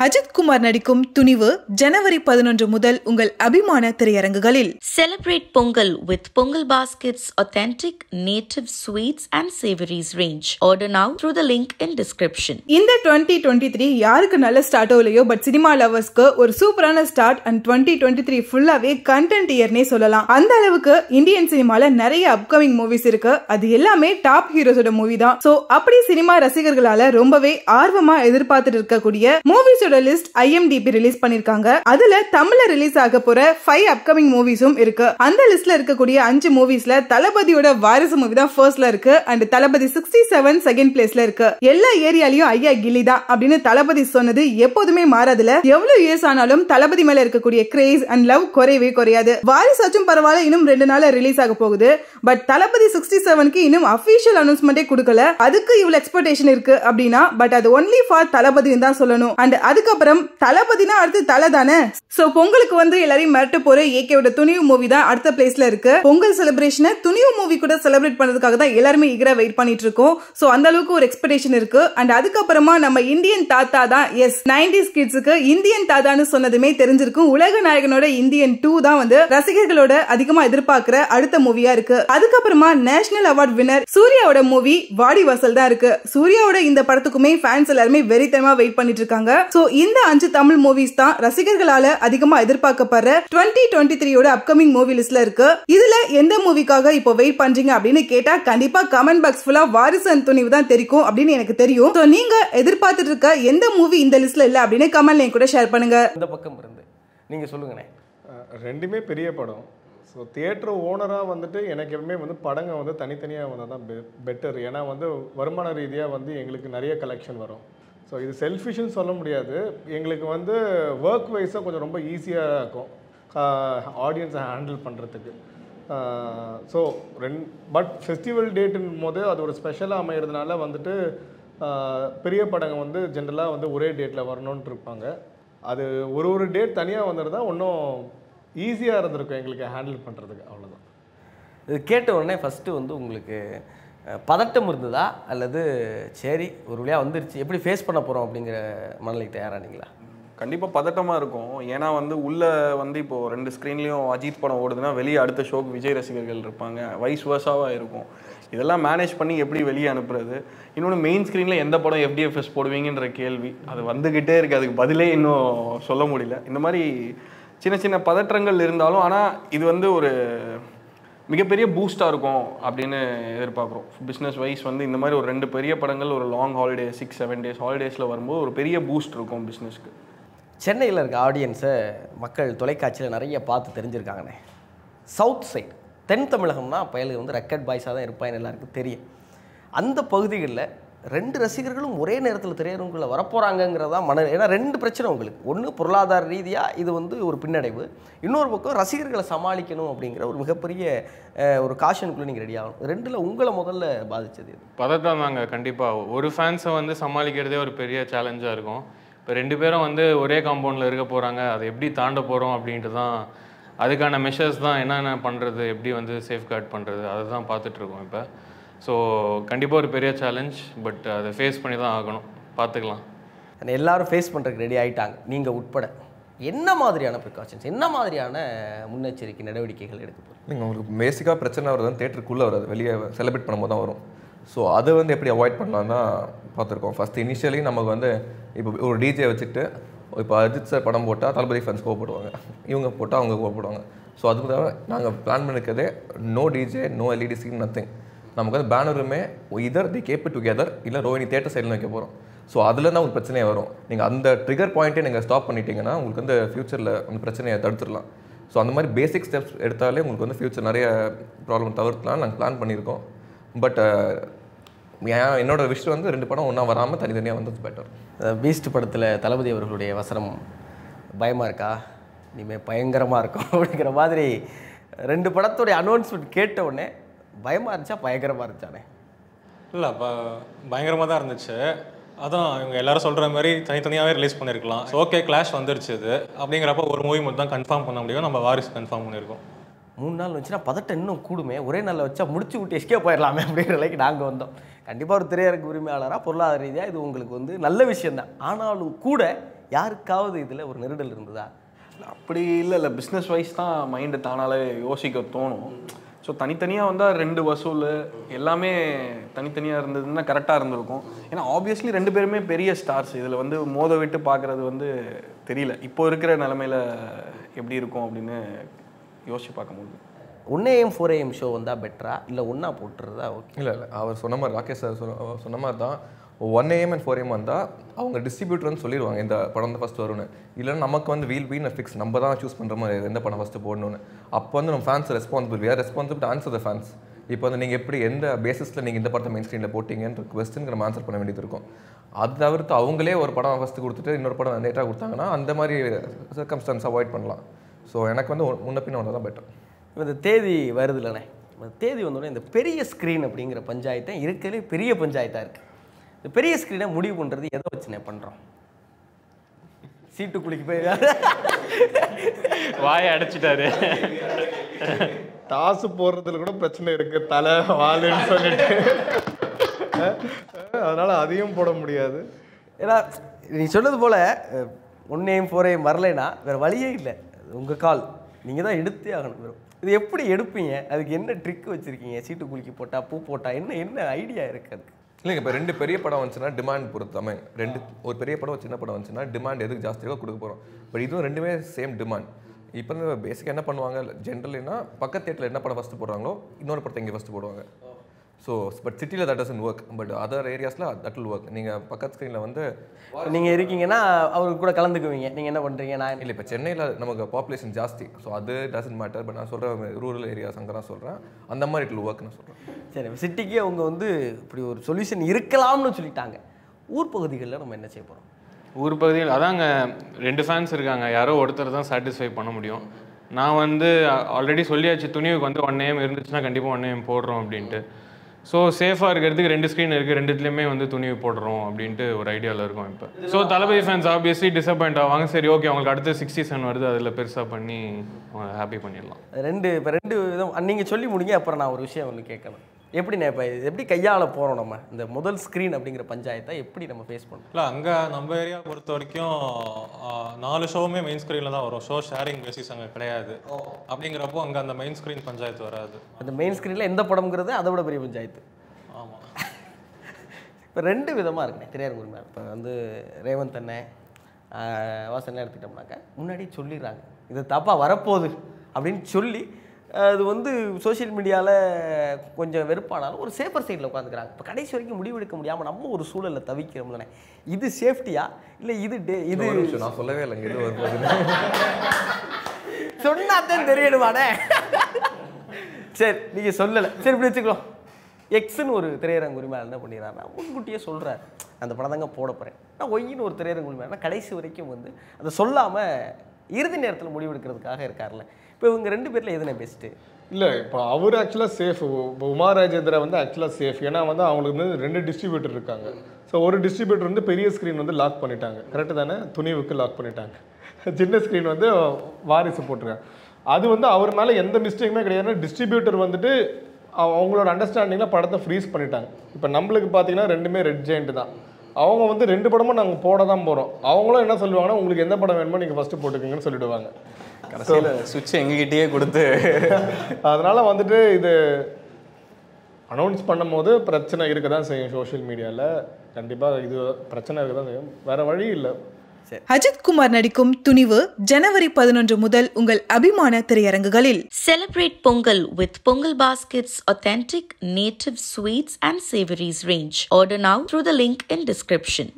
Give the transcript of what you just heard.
அஜித் குமார் நடிக்கும் துணிவு ஜனவரி பதினொன்று முதல் உங்கள் அபிமான திரையரங்குகளில் Celebrate Pongal with Pongal Baskets authentic native sweets and savories range. Order now through the link in description. இந்த டுவெண்ட்டி டுவெண்ட்டி த்ரீ யாருக்கு நல்ல ஸ்டார்ட்டோ இல்லையோ பட் சினிமா லவர்ஸ்க்கு ஒரு சூப்பரான start and twenty twenty three ஃபுல்லாவே கண்டென்ட் இயர்னே சொல்லலாம் அந்த அளவுக்கு இந்தியன் சினிமால நிறைய அப்கமிங் மூவிஸ் இருக்கு அது எல்லாமே டாப் ஹீரோஸோட மூவி தான் சோ அப்படி சினிமா ரசிகர்களால ரொம்பவே ஆர்வமா எதிர்பார்த்துட்டு இருக்கக்கூடிய மூவிஸோட லிஸ்ட் ஐஎம்டிபி ரிலீஸ் பண்ணிருக்காங்க அதுல தமிழ்ல ரிலீஸ் ஆக போற ஃபைவ் அப்கமிங் மூவிஸும் இருக்கு அந்த லிஸ்ட்ல இருக்கக்கூடிய அஞ்சு மூவிஸ்ல தளபதியோட வாரிசு மூவி தான் ஃபர்ஸ்ட்ல இருக்கு and Thalapathy sixty seven second பிளேஸ்ல இருக்கு எல்லா ஏரியாலையும் ஐயா கில்லி தான் அப்படின்னு தளபதி சொன்னது எப்போதுமே மாறாதுல எவ்வளவு இயர்ஸ் ஆனாலும் தளபதி மேல இருக்கக்கூடிய கிரேஸ் அண்ட் லவ் குறையவே குறையாது வாரிசாச்சும் பரவாயில்ல இன்னும் ரெண்டு நாள்ல ரிலீஸ் ஆக போகுது பட் தளபதி சிக்ஸ்டி செவனுக்கு இன்னும் அபிஷியல் அனௌன்ஸ்மெண்டே கொடுக்கல அதுக்கு இவ்வளவு எக்ஸ்பெக்டேஷன் இருக்கு அப்படின்னா பட் அது ஒன்லி ஃபார் தளபதின்னு தான் சொல்லணும் அண்ட் அதுக்கப்புறம் தளபதினா அடுத்து தலை தானே சோ பொங்கலுக்கு வந்து எல்லாரையும் மிரட்ட போற ஏகேவோட துணிவு மூவி தான் அடுத்த பிளேஸ்ல இருக்கு பொங்கல் செலிப்ரேஷனை துணிவு மூவி கூட செலிப்ரேட் பண்றதுக்காக தான் எல்லாருமே ஈகரா வெயிட் பண்ணிட்டு இருக்கோம் சோ அந்த அளவுக்கு ஒரு எக்ஸ்பெக்டேஷன் இருக்கு அண்ட் அதுக்கப்புறமா நம்ம இந்தியன் தாத்தா தான் எஸ் நைன்டிஸ் கிட்ஸுக்கு இந்தியன் தாத்தான்னு சொன்னதுமே தெரிஞ்சிருக்கும் உலக நாயகனோட இந்தியன் டூ தான் வந்து ரசிகர்களோட அதிகமா எதிர்பார்க்கிற அடுத்த மூவியா இருக்கு அதுக்கப்புறமா நேஷனல் அவார்ட் வினர் சூர்யாவோட மூவி வாடி வாசல் தான் இருக்கு சூர்யாவோட இந்த படத்துக்குமே ஃபேன்ஸ் எல்லாருமே வெறித்தனமா வெயிட் பண்ணிட்டு இருக்காங்க சோ இந்த அஞ்சு தமிழ் மூவிஸ் தான் ரசிகர்களால அதிகமா எதிர்பார்க்கப்படுற டுவெண்ட்டி டுவெண்ட்டி த்ரீயோட அப்கமிங் மூவி லிஸ்ட்ல இருக்கு இதுல எந்த மூவிக்காக இப்போ வெயிட் பண்றீங்க அப்படின்னு கேட்டா கண்டிப்பா கமெண்ட் பாக்ஸ் ஃபுல்லா வாரிசு and துணிவு தான் தெரியும் அப்படின்னு எனக்கு தெரியும் சோ நீங்க எதிர்பார்த்துட்டு இருக்க எந்த மூவி இந்த லிஸ்ட்ல இல்ல அப்படின்னு கமெண்ட்ல என் கூட ஷேர் பண்ணுங்க இந்த பக்கம் இருந்து நீங்கள் சொல்லுங்கண்ணே அஹ் ரெண்டுமே பெரிய படம் ஸோ தியேட்டர் ஓனராக வந்துட்டு எனக்கு எப்பவுமே வந்து படங்க வந்து தனித்தனியாக வந்தால் தான் பெ பெட்டர் ஏன்னா வந்து வருமான ரீதியாக வந்து எங்களுக்கு நிறைய கலெக்ஷன் வரும் ஸோ இது செல்ஃபிஷ்னு சொல்ல முடியாது எங்களுக்கு வந்து ஒர்க் வைஸாக கொஞ்சம் ரொம்ப ஈஸியாக இருக்கும் ஆடியன்ஸை ஹேண்டில் பண்ணுறதுக்கு ஸோ ரெண் பட் ஃபெஸ்டிவல் டேட்டுன் போது அது ஒரு ஸ்பெஷலாக அமைகிறதுனால வந்துட்டு ஆஹ் பெரிய படங்க வந்து ஜென்ரலாக வந்து ஒரே டேட்டில் வரணுன்ட்டு இருப்பாங்க அது ஒரு ஒரு டேட் தனியாக வந்திருந்தா இன்னும் ஈஸியாக இருந்திருக்கும் எங்களுக்கு ஹேண்டில் பண்ணுறதுக்கு அவ்வளோதான் இது கேட்ட உடனே ஃபஸ்ட்டு வந்து உங்களுக்கு அஹ், பதட்டம் இருந்ததா அல்லது சரி ஒரு வழியாக வந்துருச்சு எப்படி ஃபேஸ் பண்ண போகிறோம் அப்படிங்கிற மனநிலைக்கு தயாரானீங்களா கண்டிப்பாக பதட்டமாக இருக்கும் ஏன்னா வந்து உள்ளே வந்து இப்போது ரெண்டு ஸ்க்ரீன்லேயும் அஜித் படம் ஓடுதுன்னா வெளியே அடுத்த ஷோக்கு விஜய் ரசிகர்கள் இருப்பாங்க வைஸ் வர்ஸாவாக இருக்கும் இதெல்லாம் மேனேஜ் பண்ணி எப்படி வெளியே அனுப்புறது இன்னொன்று மெயின் ஸ்க்ரீனில் எந்த படம் எஃப்டிஎஃப்எஸ் போடுவீங்கன்ற கேள்வி அது வந்துக்கிட்டே இருக்குது அதுக்கு பதிலே இன்னும் சொல்ல முடியல இந்த மாதிரி சின்ன சின்ன பதற்றங்கள் இருந்தாலும் ஆனால் இது வந்து ஒரு மிகப்பெரிய பூஸ்டாக இருக்கும் அப்படின்னு எதிர்பார்க்குறோம் பிஸ்னஸ் வைஸ் வந்து இந்த மாதிரி ஒரு ரெண்டு பெரிய படங்கள் ஒரு long holiday six seven days ஹாலிடேஸில் வரும்போது ஒரு பெரிய பூஸ்ட் இருக்கும் பிஸ்னஸ்க்கு சென்னையில் இருக்க ஆடியன்ஸை மக்கள் தொலைக்காட்சியில் நிறைய பார்த்து தெரிஞ்சிருக்காங்கண்ணே சவுத் சைடு தென் தமிழகம்னா பயலுக்கு வந்து ரெக்கட் பாய்ஸாக தான் இருப்பான்னு எல்லாருக்கும் தெரியும் அந்த பகுதிகளில் ரெண்டு ரசிகர்களும் ஒரே நேரத்தில் திரையரங்குள்ள வரப்போகிறாங்கங்கிறதா மன ஏன்னா ரெண்டு பிரச்சனை உங்களுக்கு ஒன்று பொருளாதார ரீதியாக இது வந்து ஒரு பின்னடைவு இன்னொரு பக்கம் ரசிகர்களை சமாளிக்கணும் அப்படிங்கிற ஒரு மிகப்பெரிய அஹ், ஒரு காஷனுக்குள்ளே நீங்கள் ரெடி ஆகணும் ரெண்டில் உங்களை முதல்ல பாதிச்சது இது பதட்டம் தாங்க கண்டிப்பாக ஒரு ஃபேன்ஸை வந்து சமாளிக்கிறதே ஒரு பெரிய சேலஞ்சாக இருக்கும் இப்போ ரெண்டு பேரும் வந்து ஒரே காம்பவுண்டில் இருக்க போகிறாங்க அதை எப்படி தாண்ட போகிறோம் அப்படின்ட்டு தான் அதுக்கான மெஷர்ஸ் தான் என்னென்ன பண்ணுறது எப்படி வந்து சேஃப்கார்ட் பண்ணுறது அதை தான் பார்த்துட்ருக்கோம் இப்போ ஸோ கண்டிப்பாக ஒரு பெரிய சேலஞ்ச் பட் அதை ஃபேஸ் பண்ணி தான் ஆகணும் பார்த்துக்கலாம் ஆனா எல்லாரும் ஃபேஸ் பண்ணுறதுக்கு ரெடி ஆயிட்டாங்க நீங்கள் உட்பட என்ன மாதிரியான ப்ரிகாஷன்ஸ் என்ன மாதிரியான முன்னெச்சரிக்கை நடவடிக்கைகள் எடுக்க போகிறீங்க நீங்கள் உங்களுக்கு பேசிக்காக பிரச்சனை வர்றது தேட்டருக்குள்ளே வராது வெளியே செலிப்ரேட் பண்ணும்போது தான் வரும் ஸோ அதை வந்து எப்படி அவாய்ட் பண்ணலாம் தான் பார்த்துருக்கோம் ஃபஸ்ட் இனிஷியலி நமக்கு வந்து இப்போ ஒரு டிஜே வச்சுட்டு இப்போ அஜித் சார் படம் போட்டால் தளபதி ஃபேன்ஸ் கோவப்படுவாங்க இவங்க போட்டால் அவங்க கோவப்படுவாங்க ஸோ அதுக்கு தான் நாங்கள் பிளான் பண்ணிருக்கிறதே no DJ no LED screen nothing நமக்கு வந்து பேனருமே இதர் தி கேப் டுகெதர் இல்லை ரோஹினி தேட்டர் சைடில் வைக்க போகிறோம் ஸோ அதில் தான் உங்களுக்கு பிரச்சனையே வரும் நீங்கள் அந்த ட்ரிகர் பாயிண்ட்டே நீங்கள் ஸ்டாப் பண்ணிட்டீங்கன்னா உங்களுக்கு வந்து ஃப்யூச்சரில் அந்த பிரச்சனையை தடுத்துடலாம் ஸோ அந்த மாதிரி பேசிக் ஸ்டெப்ஸ் எடுத்தாலே உங்களுக்கு வந்து ஃப்யூச்சர் நிறைய ப்ராப்ளம் தவிர்க்கலாம் நாங்கள் பிளான் பண்ணியிருக்கோம் பட் என்னோட விஷயம் வந்து ரெண்டு படம் ஒன்றா வராமல் தனித்தனியாக வந்தது பெட்டர் பீஸ்ட் படத்தில் தளபதி அவர்களுடைய வசனம் பயமாக இருக்கா இனிமேல் பயங்கரமாக இருக்கும் அப்படிங்கிற மாதிரி ரெண்டு படத்துடைய அனௌன்ஸ்மெண்ட் கேட்ட உடனே பயமாக இருந்துச்சா பயங்கரமாக இருந்துச்சானே இல்லை ப பயங்கரமாக தான் இருந்துச்சு அதான் இவங்க எல்லாரும் சொல்கிற மாதிரி தனித்தனியாகவே ரிலீஸ் பண்ணியிருக்கலாம் ஓகே கிளாஷ் வந்துருச்சு இது அப்படிங்கிறப்ப ஒரு மூவி மட்டும் தான் கன்ஃபார்ம் பண்ண முடியும் நம்ம வாரிசு கன்ஃபார்ம் பண்ணியிருக்கோம் மூணு நாள் வச்சுன்னா பதட்டம் இன்னும் கூடுமே ஒரே நாளில் வச்சா முடிச்சு விட்டு எஸ்கே போயிடலாமே அப்படிங்கிற நிலைக்கு நாங்கள் வந்தோம் கண்டிப்பாக ஒரு திரையரங்கு உரிமையாளராக பொருளாதார ரீதியாக இது உங்களுக்கு வந்து நல்ல விஷயம்தான் ஆனாலும் கூட யாருக்காவது இதில் ஒரு நெருடல் இருந்ததா அப்படி இல்லை இல்லை பிஸ்னஸ் வைஸ் தான் மைண்டு தானாலே யோசிக்க தோணும் ஸோ தனித்தனியாக வந்தால் ரெண்டு வசூல் எல்லாமே தனித்தனியாக இருந்ததுன்னா கரெக்டாக இருந்திருக்கும் ஏன்னா ஆப்வியஸ்லி ரெண்டு பேருமே பெரிய ஸ்டார்ஸ் இதில் வந்து மோத விட்டு பார்க்குறது வந்து தெரியல இப்போ இருக்கிற நிலமையில எப்படி இருக்கும் அப்படின்னு யோசிச்சு பார்க்க முடியும் one AM four AM show வந்தால் பெட்டரா இல்லை ஒன்றா போட்டுறதா ஓகே இல்லை இல்லை அவர் சொன்ன மாதிரி ராகேஷ் சார் சொன்ன சொன்ன மாதிரி தான் one AM and four AM வந்தால் அவங்க டிஸ்ட்ரிபியூட்டர் வந்து சொல்லிடுவாங்க இந்த படம் தான் ஃபஸ்ட் வரும்னு இல்லைன்னா நமக்கு வந்து வீல் வீன் ஃபிக்ஸ் நம்ம தான் சூஸ் பண்ணுற மாதிரி எந்த படம் ஃபஸ்ட்டு போடணும்னு அப்போ வந்து நம்ம fans responsible we are responsible answer the fans இப்போ வந்து நீங்கள் எப்படி எந்த பேசிஸில் நீங்கள் இந்த படத்தை மெயின் ஸ்க்ரீனில் போட்டீங்கன்ற கொஸ்டினுக்கு நம்ம ஆன்சர் பண்ண வேண்டியது இருக்கும் அது தவிர்த்து அவங்களே ஒரு படம் ஃபஸ்ட்டு கொடுத்துட்டு இன்னொரு படம் லேட்டாக கொடுத்தாங்கன்னா அந்த மாதிரி சர்க்கம்ஸ்டன்ஸ் அவாய்ட் பண்ணலாம் ஸோ எனக்கு வந்து முன்ன பின்ன ஒன்று தான் பெட்டர் இப்போ இந்த தேதி வருது இல்லைண்ணே இந்த தேதி வந்தோடனே இந்த பெரிய ஸ்க்ரீன் அப்படிங்கிற பஞ்சாயத்தை இருக்கிறதுலே பெரிய பஞ்சாயத்தாக இருக்குது இந்த பெரிய ஸ்க்ரீனை முடிவு பண்ணுறது எதை வச்சுண்ணே பண்ணுறோம் சீட்டு குளிக்கு போய் வாயை அடைச்சிட்டாரு டாஸ் போடுறதுல கூட பிரச்சனை இருக்கு தலை வாலுன்னு சொல்லிட்டு அஹ் அதனால அதையும் போட முடியாது ஏன்னா நீ சொன்னது போல் ஒன்னையும் ஃபோரையும் வரலைன்னா வேறு வழியே இல்லை உங்கள் கால் நீங்கள் தான் எடுத்தே ஆகணும் வெறும் இது எப்படி எடுப்பீங்க அதுக்கு என்ன ட்ரிக் வச்சுருக்கீங்க சீட்டு குலுக்கி போட்டால் பூ போட்டால் என்ன என்ன ஐடியா இருக்குது அதுக்கு இல்லைங்க இப்போ ரெண்டு பெரிய படம் வந்துச்சுன்னா டிமாண்ட் பொறுத்து ஐ மீன் ரெண்டு ஒரு பெரிய படம் ஒரு சின்ன படம் வந்துச்சுன்னா டிமாண்ட் எதுக்கு ஜாஸ்தி இருக்கோ கொடுக்க போகிறோம் பட் இதுவும் ரெண்டுமே சேம் டிமாண்ட் இப்போ வந்து பேசிக்காக என்ன பண்ணுவாங்க ஜென்ரலினா பக்கத்து தேட்டரில் என்ன படம் ஃபஸ்ட்டு போடுறாங்களோ இன்னொரு படத்தை இங்கே ஃபஸ்ட்டு போடுவாங்க ஸோ பட் சிட்டியில் that doesn't work but other ஏரியாஸில் தட் will ஒர்க் நீங்கள் பக்கத்து ஸ்க்ரீனில் வந்து நீங்கள் இருக்கீங்கன்னா அவருக்கு கூட கலந்துக்குவீங்க நீங்கள் என்ன பண்ணுறீங்க நான் இல்லை இப்போ சென்னையில் நமக்கு பாப்புலேஷன் ஜாஸ்தி ஸோ அது டசன்ட் மேட்டர் பட் நான் சொல்கிறேன் ரூரல் ஏரியாஸ் அங்கே தான் சொல்கிறேன் அந்த மாதிரி இட் ஒர்க் நான் சொல்கிறேன் சரி சிட்டிக்கு அவங்க வந்து இப்படி ஒரு சொல்யூஷன் இருக்கலாம்னு சொல்லிட்டாங்க ஊர் பகுதிகளில் நம்ம என்ன செய்ய போகிறோம் ஊர் பகுதியில் அதாங்க ரெண்டு ஃபேன்ஸ் இருக்காங்க யாரோ ஒருத்தர் தான் சாட்டிஸ்ஃபை பண்ண முடியும் நான் வந்து ஆல்ரெடி சொல்லியாச்சு துணிவுக்கு வந்து ஒன் ஏஎம் இருந்துச்சுன்னா கண்டிப்பாக ஒன் ஏஎம் போடுறோம் அப்படின்ட்டு ஸோ சேஃபாக இருக்கிறதுக்கு ரெண்டு ஸ்க்ரீன் இருக்குது ரெண்டுத்துலேயுமே வந்து துணிவு போடுறோம் அப்படின்ட்டு ஒரு ஐடியாவில் இருக்கும் இப்போ so Thalapathy fans obviously disappoint ஆவாங்க சரி ஓகே அவங்களுக்கு அடுத்த சிக்ஸ்டி செவன் வருது அதில் பெருசாக பண்ணி ஹாப்பி பண்ணிடலாம் ரெண்டு இப்போ ரெண்டு விதம் நீங்கள் சொல்லி முடிங்க அப்புறம் நான் ஒரு விஷயம் ஒன்று கேட்கணும் எப்படிண்ணே இப்போ இது எப்படி கையாள போகிறோம் நம்ம இந்த முதல் ஸ்க்ரீன் அப்படிங்கிற பஞ்சாயத்தை எப்படி நம்ம ஃபேஸ் பண்ணணும் இல்லை அங்கே நம்ம ஏரியா பொறுத்த வரைக்கும் ஆ, நாலு ஷோவுமே மெயின் ஸ்க்ரீனில் தான் வரும் ஷோ ஷேரிங் பேசிஸ் அங்கே கிடையாது அப்படிங்கிறப்போ அங்கே அந்த மெயின் ஸ்க்ரீன் பஞ்சாயத்து வராது அந்த மெயின் ஸ்க்ரீனில் எந்த படம்ங்கிறது அதை விட பெரிய பஞ்சாயத்து ஆமாம் இப்போ ரெண்டு விதமாக இருக்குண்ணே திரையரங்கு உரிமை இப்போ வந்து ரேவந்த் அண்ணன் ஆஹ், வாசன்லாம் எடுத்துக்கிட்டோம்னாக்கா முன்னாடி சொல்லிடுறாங்க இது தப்பாக வரப்போகுது அப்படின்னு சொல்லி அது வந்து சோஷியல் மீடியாவில் கொஞ்சம் வெறுப்பானாலும் ஒரு சேஃபர் சைடில் உட்காந்துக்கிறாங்க இப்போ கடைசி வரைக்கும் முடிவெடுக்க முடியாமல் நம்ம ஒரு சூழலில் தவிக்கிறோம்லண்ணே இது சேஃப்டியா இல்லை இது டே இது ஒரு நிமிஷம் நான் சொல்லவே இல்லைங்க இது வரும்போது சொன்னாதான் தெரியணுமாண்ணே சரி நீங்கள் சொல்லலை சரி இப்படி வச்சுக்கலாம் எக்ஸ்னு ஒரு திரையரங்கு உரிமையாளர் என்ன பண்ணிடுறாருன்னா முன்கூட்டியே சொல்கிறார் அந்த படம் தாங்க போட போகிறேன் நான் ஒய்னு ஒரு திரையரங்கு உரிமையாளர் கடைசி வரைக்கும் வந்து அதை சொல்லாமல் இறுதி நேரத்தில் முடிவெடுக்கிறதுக்காக இருக்கார்ல இப்போ இவங்க ரெண்டு பேரில் எதுனே பெஸ்ட்டு இல்லை இப்போ அவர் ஆக்சுவலாக சேஃப் இப்போ உமா ராஜேந்திரா வந்து ஆக்சுவலாக சேஃப் ஏன்னா வந்து அவங்களுக்கு வந்து ரெண்டு டிஸ்ட்ரிபியூட்டர் இருக்காங்க ஸோ ஒரு டிஸ்ட்ரிபியூட்டர் வந்து பெரிய ஸ்க்ரீன் வந்து லாக் பண்ணிட்டாங்க கரெக்டு தானே துணிவுக்கு லாக் பண்ணிட்டாங்க சின்ன ஸ்க்ரீன் வந்து வாரிசு போட்டிருக்காங்க அது வந்து அவர் மேலே எந்த மிஸ்டேக்குமே கிடையாது டிஸ்ட்ரிபியூட்டர் வந்துட்டு அவ- அவங்களோட அண்டர்ஸ்டாண்டிங்கில் படத்தை ஃப்ரீஸ் பண்ணிட்டாங்க இப்போ நம்மளுக்கு பார்த்தீங்கன்னா ரெண்டுமே ரெட் ஜெயிண்ட் தான் அவங்க வந்து ரெண்டு படமும் நாங்கள் போட தான் போகிறோம் அவங்களும் என்ன சொல்லுவாங்கன்னா உங்களுக்கு எந்த படம் வேணுமோ நீங்கள் ஃபஸ்ட்டு போட்டுக்கங்கன்னு சொல்லிடுவாங்க கடைசியில் சுவிட்ச் எங்ககிட்டயே கொடுத்து அதனால வந்துட்டு இது அனௌன்ஸ் பண்ணும்போது பிரச்சனை இருக்க தான் செய்யும் சோஷியல் மீடியாவில் கண்டிப்பாக இது பிரச்சனை இருக்க தான் செய்யும் வேற வழி இல்லை அஜித் குமார் நடிக்கும் துணிவு ஜனவரி பதினொன்று முதல் உங்கள் அபிமான திரையரங்குகளில் Celebrate Pongal with Pongal Baskets authentic native sweets and savories range. Order now through the link in description.